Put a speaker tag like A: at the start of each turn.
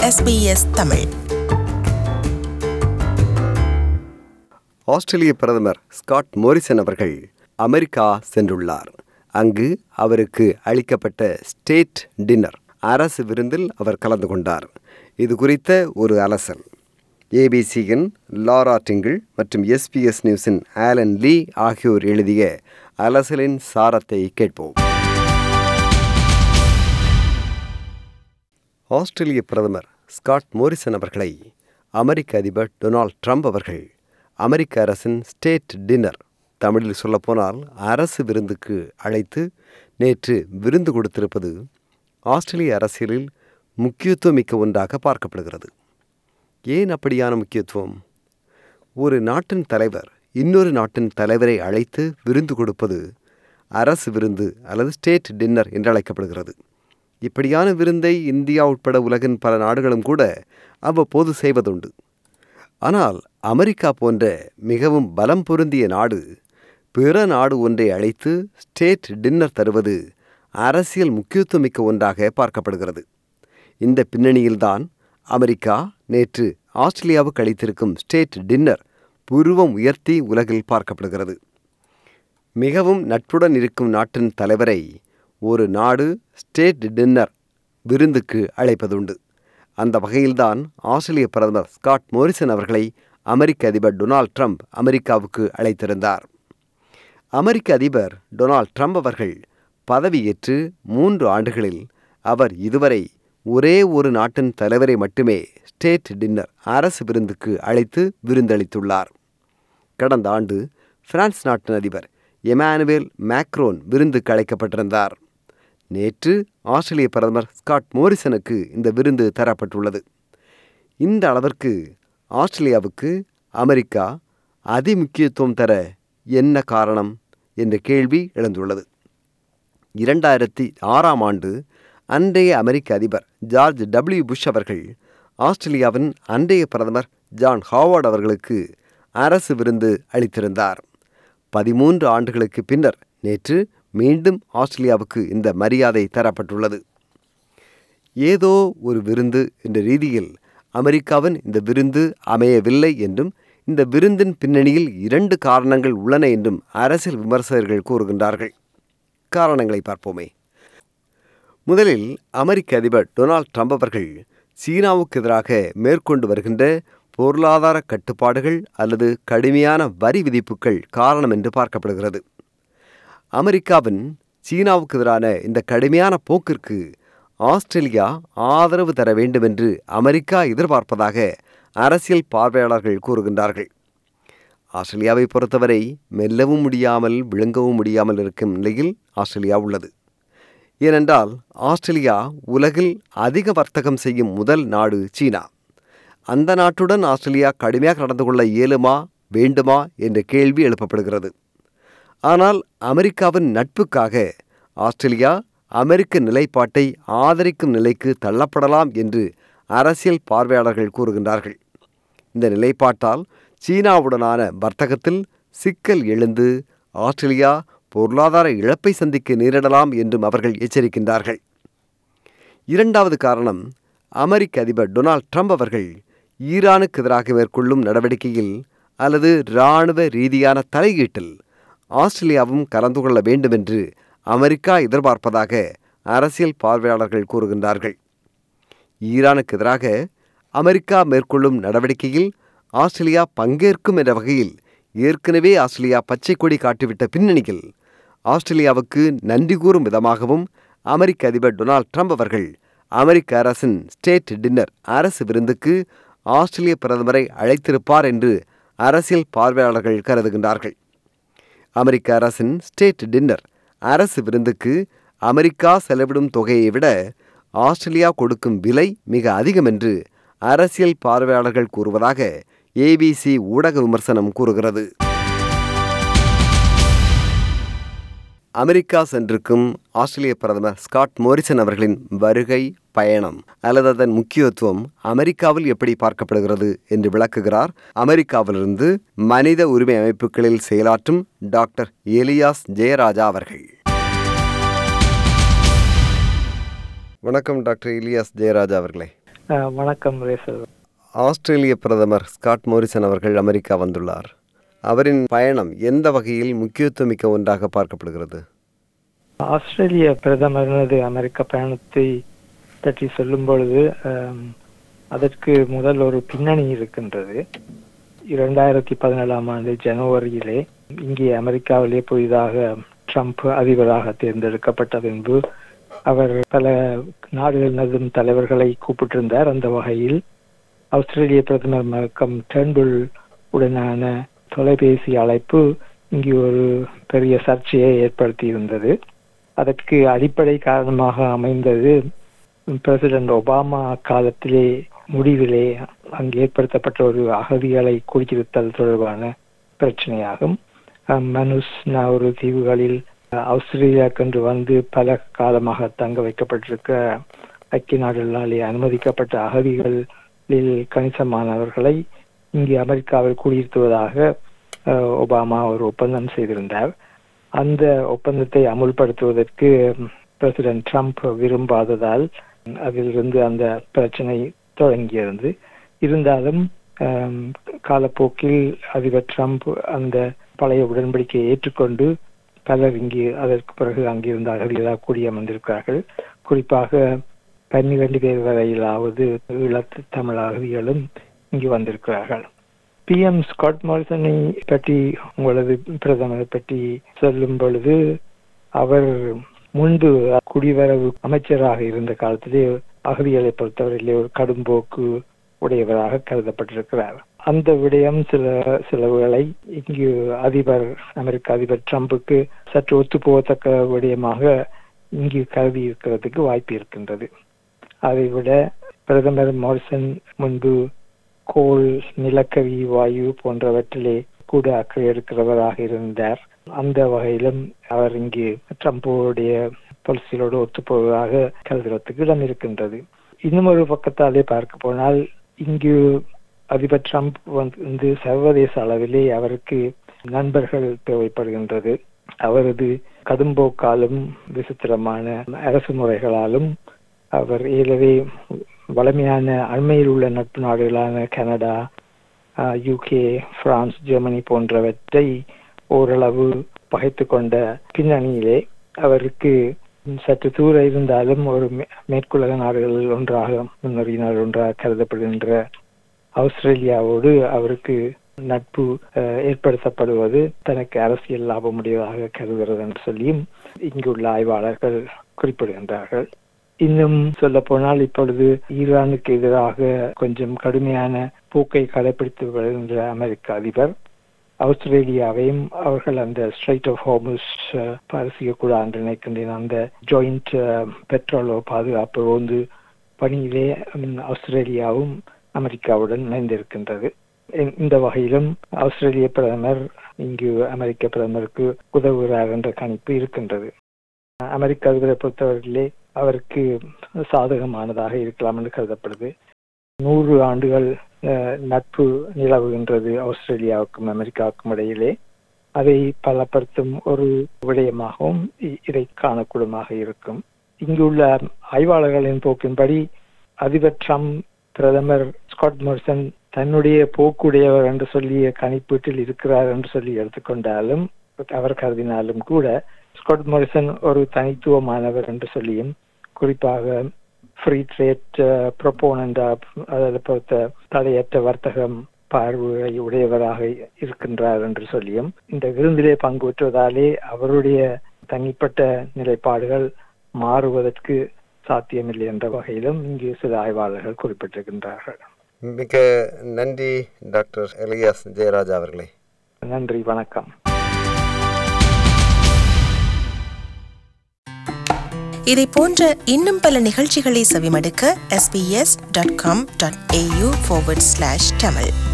A: SBS Tamil
B: ஆஸ்திரேலிய பிரதமர் Scott Morrison அவர்கள் America சென்றுள்ளார் அங்கு அவருக்கு அளிக்கப்பட்ட ஸ்டேட் டின்னர் அரசு விருந்தில் அவர் கலந்து கொண்டார் இது குறித்த ஒரு அலசல் ஏபிசியின் லாரா டிங்கிள் மற்றும் எஸ்பிஎஸ் நியூஸின் ஆலன் லீ ஆகியோர் எழுதிய அலசலின் சாரத்தை கேட்போம் ஆஸ்திரேலிய பிரதமர் ஸ்காட் மோரிசன் அவர்களை அமெரிக்க அதிபர் டொனால்ட் ட்ரம்ப் அவர்கள் அமெரிக்க அரசின் ஸ்டேட் டின்னர் தமிழில் சொல்லப்போனால் அரசு விருந்துக்கு அழைத்து நேற்று விருந்து கொடுத்திருப்பது ஆஸ்திரேலிய அரசியலில் முக்கியத்துவமிக்க ஒன்றாக பார்க்கப்படுகிறது ஏன் அப்படியான முக்கியத்துவம் ஒரு நாட்டின் தலைவர் இன்னொரு நாட்டின் தலைவரை அழைத்து விருந்து கொடுப்பது அரசு விருந்து அல்லது ஸ்டேட் டின்னர் என்று அழைக்கப்படுகிறது இப்படியான விருந்தை இந்தியா உட்பட உலகின் பல நாடுகளும் கூட அவ்வப்போது செய்வதுண்டு ஆனால் அமெரிக்கா போன்ற மிகவும் பலம் பொருந்திய நாடு பிற நாடு ஒன்றை அழைத்து ஸ்டேட் டின்னர் தருவது அரசியல் முக்கியத்துவமிக்க ஒன்றாக பார்க்கப்படுகிறது இந்த பின்னணியில்தான் அமெரிக்கா நேற்று ஆஸ்திரேலியாவுக்கு அளித்திருக்கும் ஸ்டேட் டின்னர் புருவம் உயர்த்தி உலகில் பார்க்கப்படுகிறது மிகவும் நட்புடன் இருக்கும் நாட்டின் தலைவரை ஒரு நாடு ஸ்டேட் டின்னர் விருந்துக்கு அழைப்பதுண்டு அந்த வகையில்தான் ஆஸ்திரேலிய பிரதமர் ஸ்காட் மோரிசன் அவர்களை அமெரிக்க அதிபர் டொனால்ட் ட்ரம்ப் அமெரிக்காவுக்கு அழைத்திருந்தார் அமெரிக்க அதிபர் டொனால்ட் ட்ரம்ப் அவர்கள் பதவியேற்று மூன்று ஆண்டுகளில் அவர் இதுவரை ஒரே ஒரு நாட்டின் தலைவரை மட்டுமே ஸ்டேட் டின்னர் அரசு விருந்துக்கு அழைத்து விருந்தளித்துள்ளார் கடந்த ஆண்டு பிரான்ஸ் நாட்டின் அதிபர் எமானுவேல் மேக்ரோன் விருந்துக்கு அழைக்கப்பட்டிருந்தார் நேற்று ஆஸ்திரேலிய பிரதமர் ஸ்காட் மோரிசனுக்கு இந்த விருந்து தரப்பட்டுள்ளது இந்த அளவிற்கு ஆஸ்திரேலியாவுக்கு அமெரிக்கா அதிமுக்கியத்துவம் தர என்ன காரணம் என்ற கேள்வி எழுந்துள்ளது இரண்டாயிரத்தி ஆறாம் ஆண்டு அன்றைய அமெரிக்க அதிபர் ஜார்ஜ் டபிள்யூ புஷ் அவர்கள் ஆஸ்திரேலியாவின் அன்றைய பிரதமர் ஜான் ஹாவார்ட் அவர்களுக்கு அரசு விருந்து அளித்திருந்தார் பதிமூன்று ஆண்டுகளுக்கு பின்னர் நேற்று மீண்டும் ஆஸ்திரேலியாவுக்கு இந்த மரியாதை தரப்பட்டுள்ளது ஏதோ ஒரு விருந்து என்ற ரீதியில் அமெரிக்காவின் இந்த விருந்து அமையவில்லை என்றும் இந்த விருந்தின் பின்னணியில் இரண்டு காரணங்கள் உள்ளன என்றும் அரசியல் விமர்சகர்கள் கூறுகின்றார்கள் காரணங்களை பார்ப்போமே முதலில் அமெரிக்க அதிபர் டொனால்ட் ட்ரம்ப் அவர்கள் சீனாவுக்கு எதிராக மேற்கொண்டு வருகின்ற பொருளாதார கட்டுப்பாடுகள் அல்லது கடுமையான வரி விதிப்புகள் காரணம் என்று பார்க்கப்படுகிறது அமெரிக்காவின் சீனாவுக்கு எதிரான இந்த கடுமையான போக்கிற்கு ஆஸ்திரேலியா ஆதரவு தர வேண்டும் என்று அமெரிக்கா எதிர்பார்ப்பதாக அரசியல் பார்வையாளர்கள் கூறுகின்றார்கள் ஆஸ்திரேலியாவை பொறுத்தவரை மெல்லவும் முடியாமல் விழுங்கவும் முடியாமல் இருக்கும் நிலையில் ஆஸ்திரேலியா உள்ளது ஏனென்றால் ஆஸ்திரேலியா உலகில் அதிக வர்த்தகம் செய்யும் முதல் நாடு சீனா அந்த நாட்டுடன் ஆஸ்திரேலியா கடுமையாக நடந்து கொள்ள இயலுமா வேண்டுமா என்ற கேள்வி எழுப்பப்படுகிறது ஆனால் அமெரிக்காவின் நட்புக்காக ஆஸ்திரேலியா அமெரிக்க நிலைப்பாட்டை ஆதரிக்கும் நிலைக்கு தள்ளப்படலாம் என்று அரசியல் பார்வையாளர்கள் கூறுகின்றார்கள் இந்த நிலைப்பாட்டால் சீனாவுடனான வர்த்தகத்தில் சிக்கல் எழுந்து ஆஸ்திரேலியா பொருளாதார இழப்பை சந்திக்க நேரிடலாம் என்றும் அவர்கள் எச்சரிக்கின்றார்கள் இரண்டாவது காரணம் அமெரிக்க அதிபர் டொனால்ட் ட்ரம்ப் அவர்கள் ஈரானுக்கு எதிராக மேற்கொள்ளும் நடவடிக்கையில் அல்லது இராணுவ ரீதியான தலையீட்டில் ஆஸ்திரேலியாவும் கலந்து கொள்ள வேண்டும் என்று அமெரிக்கா எதிர்பார்ப்பதாக அரசியல் பார்வையாளர்கள் கூறுகின்றார்கள் ஈரானுக்கு எதிராக அமெரிக்கா மேற்கொள்ளும் நடவடிக்கையில் ஆஸ்திரேலியா பங்கேற்கும் என்ற வகையில் ஏற்கனவே ஆஸ்திரேலியா பச்சை கொடி காட்டிவிட்ட பின்னணியில் ஆஸ்திரேலியாவுக்கு நன்றி கூறும் விதமாகவும் அமெரிக்க அதிபர் டொனால்ட் ட்ரம்ப் அவர்கள் அமெரிக்க அரசின் ஸ்டேட் டின்னர் அரசு விருந்துக்கு ஆஸ்திரேலிய பிரதமரை அழைத்திருப்பார் என்று அரசியல் பார்வையாளர்கள் கருதுகின்றார்கள் அமெரிக்க அரசின் ஸ்டேட் டின்னர் அரசு விருந்துக்கு அமெரிக்கா செலவிடும் தொகையை விட ஆஸ்திரேலியா கொடுக்கும் விலை மிக அதிகம் என்று அரசியல் பார்வையாளர்கள் கூறுவதாக ஏபிசி ஊடக விமர்சனம் கூறுகிறது அமெரிக்கா சென்றிருக்கும் ஆஸ்திரேலிய பிரதமர் ஸ்காட் மோரிசன் அவர்களின் வருகை பயணம் அல்லது அதன் முக்கியத்துவம் அமெரிக்காவில் எப்படி பார்க்கப்படுகிறது என்று விளக்குகிறார் அமெரிக்காவிலிருந்து மனித உரிமை அமைப்புகளில் செயலாற்றும் டாக்டர் எலியாஸ் ஜெயராஜா அவர்கள் வணக்கம் டாக்டர் இலியாஸ் ஜெயராஜா அவர்களே
A: அஹ், வணக்கம் ரேசல்
B: ஆஸ்திரேலிய பிரதமர் ஸ்காட் மோரிசன் அவர்கள் அமெரிக்கா வந்துள்ளார் அவரின் பயணம் எந்த வகையில் முக்கியத்துவமிக்க ஒன்றாக பார்க்கப்படுகிறது
A: ஆஸ்திரேலிய பிரதமரது அமெரிக்க பயணத்தை பற்றி சொல்லும் பொழுது அம், அதற்கு முதல் ஒரு பின்னணி இருக்கின்றது இரண்டாயிரத்தி பதினேழாம் ஆண்டு ஜனவரியிலே இங்கே அமெரிக்காவிலே புதிதாக ட்ரம்ப் அதிபராக தேர்ந்தெடுக்கப்பட்ட பின்பு அவர் பல நாடுகளினதும் தலைவர்களை கூப்பிட்டிருந்தார் அந்த வகையில் ஆஸ்திரேலிய பிரதமர் மல்கம் டெர்ன்புல் உடனான தொலைபேசி அழைப்பு இங்கு ஒரு பெரிய சர்ச்சையை ஏற்படுத்தி இருந்தது அதற்கு அடிப்படை காரணமாக அமைந்தது பிரசிடென்ட் ஒபாமா காலத்திலே முடிவிலே அங்கு ஏற்படுத்தப்பட்ட ஒரு அகதிகளை குடியிருத்தல் தொடர்பான பிரச்சனையாகும் அஹ் மனுஸ் ஒரு தீவுகளில் அஹ், ஆஸ்திரேலியாக்கென்று வந்து பல காலமாக தங்க வைக்கப்பட்டிருக்க ஐக்கிய நாடுகளாலே அனுமதிக்கப்பட்ட அகதிகளில் கணிசமானவர்களை இங்கு அமெரிக்காவில் குடியிருத்துவதாக அஹ், ஒபாமா ஒரு ஒப்பந்தம் செய்திருந்தார் அந்த ஒப்பந்தத்தை அமுல்படுத்துவதற்கு பிரசிடென்ட் ட்ரம்ப் விரும்பாததால் அதிலிருந்து அந்த பிரச்சனை தொடங்கியிருந்து இருந்தாலும் ஆம், காலப்போக்கில் அதிபர் ட்ரம்ப் அந்த பழைய உடன்படிக்கையை ஏற்றுக்கொண்டு பலர் இங்கு அதற்கு பிறகு அங்கிருந்து அகதிகளாக குடியமர்ந்திருக்கிறார்கள் குறிப்பாக பன்னிரண்டு பேர் வரையிலாவது ஈழத்து தமிழ் அகதிகளும் இங்கு வந்திருக்கிறார்கள் பி எம் ஸ்காட் மாரிசனை பற்றி உங்களது பிரதமரை பற்றி சொல்லும் பொழுது அவர் முன்பு குடிவரவு அமைச்சராக இருந்த காலத்திலே அகதிகளை பொறுத்தவரையிலே ஒரு கடும்போக்கு உடையவராக கருதப்பட்டிருக்கிறார் அந்த விடயம் சில சில வேளை இங்கு அதிபர் அமெரிக்க அதிபர் ட்ரம்புக்கு சற்று ஒத்து போகத்தக்க விடயமாக இங்கு கருதி இருக்கிறதுக்கு வாய்ப்பு இருக்கின்றது அதை விட பிரதமர் மாரிசன் முன்பு கோல் நிலக்கரி வாயு போன்றவற்றிலே கூட அக்கறை எடுக்கிறவராக இருந்தார் அந்த வகையிலும் அவர் இங்கு ட்ரம்போடைய பாலிசிகளோடு ஒத்துப்போவதாக கருதுறதுக்கு இடம் இருக்கின்றது இன்னும் ஒரு பக்கத்தாலே பார்க்க போனால் இங்கு அதிபர் ட்ரம்ப் வந்து சர்வதேச அளவிலே அவருக்கு நண்பர்கள் தேவைப்படுகின்றது அவரது கடும்போக்காலும் விசித்திரமான அரசு முறைகளாலும் அவர் ஏலவே வளமையான அண்மையில் உள்ள நட்பு நாடுகளான கனடா யூகே பிரான்ஸ் ஜெர்மனி போன்றவற்றை ஓரளவு பகைத்து கொண்ட பின்னணியிலே அவருக்கு சற்று தூர இருந்தாலும் ஒரு மே- மேற்குலக நாடுகளில் ஒன்றாக முன்னறி நாடு ஒன்றாக கருதப்படுகின்ற ஆஸ்திரேலியாவோடு அவருக்கு நட்பு அஹ், ஏற்படுத்தப்படுவது தனக்கு அரசியல் லாபமுடையதாக கருதுகிறது என்று சொல்லியும் இங்குள்ள ஆய்வாளர்கள் குறிப்பிடுகின்றார்கள் இன்னும் சொல்ல போனால் இப்பொழுது ஈரானுக்கு எதிராக கொஞ்சம் கடுமையான போக்கை கடைபிடித்து வருகின்ற அமெரிக்க அதிபர் ஆஸ்திரேலியாவையும் அவர்கள் அந்த ஸ்ட்ரைட் ஆஃப் ஹோமஸ் பரிசிக்கக்கூடாது என்று நினைக்கின்றேன் அந்த ஜாயிண்ட் பெட்ரோலோ பாதுகாப்பு ரோந்து பணியிலே ம், ஆஸ்திரேலியாவும் அமெரிக்காவுடன் இணைந்திருக்கின்றது இந்த- இந்த வகையிலும் ஆஸ்திரேலிய பிரதமர் இங்கு அமெரிக்க பிரதமருக்கு உதவுகிறார் என்ற கணிப்பு இருக்கின்றது அமெரிக்க அதிபரை பொறுத்தவரையிலே அவருக்கு சாதகமானதாக இருக்கலாம் என்று கருதப்படுது நூறு ஆண்டுகள் அஹ், நட்பு நிலவுகின்றது ஆஸ்திரேலியாவுக்கும் அமெரிக்காவுக்கும் இடையிலே அதை பலப்படுத்தும் ஒரு விடயமாகவும் இ- இதை காணக்கூடமாக இருக்கும் இங்குள்ள ஆய்வாளர்களின் போக்கின்படி அதிபர் ட்ரம்ப் பிரதமர் ஸ்காட் மோரிசன் தன்னுடைய போக்குடையவர் என்று சொல்லிய கணிப்பீட்டில் இருக்கிறார் என்று சொல்லி எடுத்துக்கொண்டாலும் அவர் கருதினாலும் கூட ஸ்காட் மோரிசன் ஒரு தனித்துவமானவர் என்று சொல்லியும் குறிப்பாக ஃப்ரீ ட்ரேட் ப்ரொபோனண்டா அதில் பொறுத்த தடையற்ற வர்த்தகம் பார்வையை உடையவராக இருக்கின்றார் என்று சொல்லியும் இந்த விருந்திலே பங்கு பெற்றுவதாலே அவருடைய தனிப்பட்ட நிலைப்பாடுகள் மாறுவதற்கு சாத்தியமில்லை என்ற வகையிலும் இங்கு சில ஆய்வாளர்கள் குறிப்பிட்டிருக்கின்றார்கள்
B: மிக நன்றி டாக்டர் எலியாஸ் ஜெயராஜா அவர்களே
A: நன்றி வணக்கம்
C: இதை போன்ற இன்னும் பல நிகழ்ச்சிகளை செவிமடுக்க sbs.com.au forward slash tamil